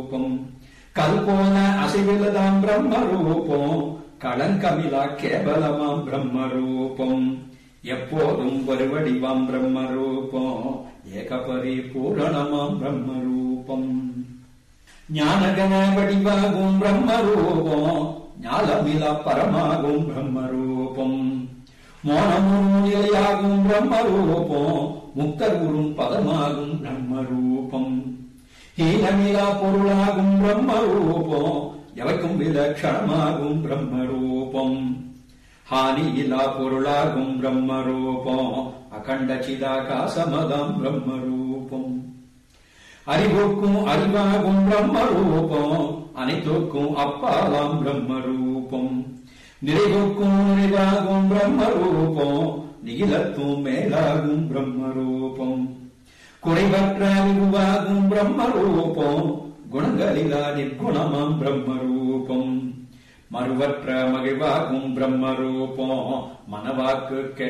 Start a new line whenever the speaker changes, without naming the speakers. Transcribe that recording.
ரூபம் கல்போன அசைவிலதாம் பிரம்ம ரூபம் களங்கமிலா கேவலமாம் பிரம்ம ரூபம் எப்போதும் வருவடிவாம் பிரம்ம ரூபம் ஏகபரி பூரணமாம் பிரம்ம ரூபம் ஞானகன வடிவாகும் பிரம்ம ரூபம் ஞாலமிலா பரமாகும் பிரம்ம ரூபம் மோனமும் நிலையாகும் பிரம்ம ரூபம் முக்தர் உறும் பதமாகும் பிரம்ம ரூபம் ஹீனமிலா பொருளாகும் பிரம்ம ரூபம் எவைக்கும் விலட்சணமாகும் பிரம்ம ரூபம் ஹானியிலா பொருளாகும் பிரம்ம ரூபம் அகண்ட சிதாகாசமதாம் பிரம்ம ரூபம் அறிவுக்கும் அறிவாகும் பிரம்ம ரூபம் அனைத்துக்கும் அப்பாலாம் பிரம்ம ரூபம் நிறைவுக்கும் நிறைவாகும் பிரம்ம ரூபம் நிகிலத்தும் மேலாகும் பிரம்ம ரூபம் குறைவற்ற அறிவாகும் பிரம்ம ரூபம் குணங்களிலா நிர்குணமாம் பிரம்ம ரூபம் மறுவற்ற மகிழ்வாகும் பிரம்ம ரூபம் மனவாக்கு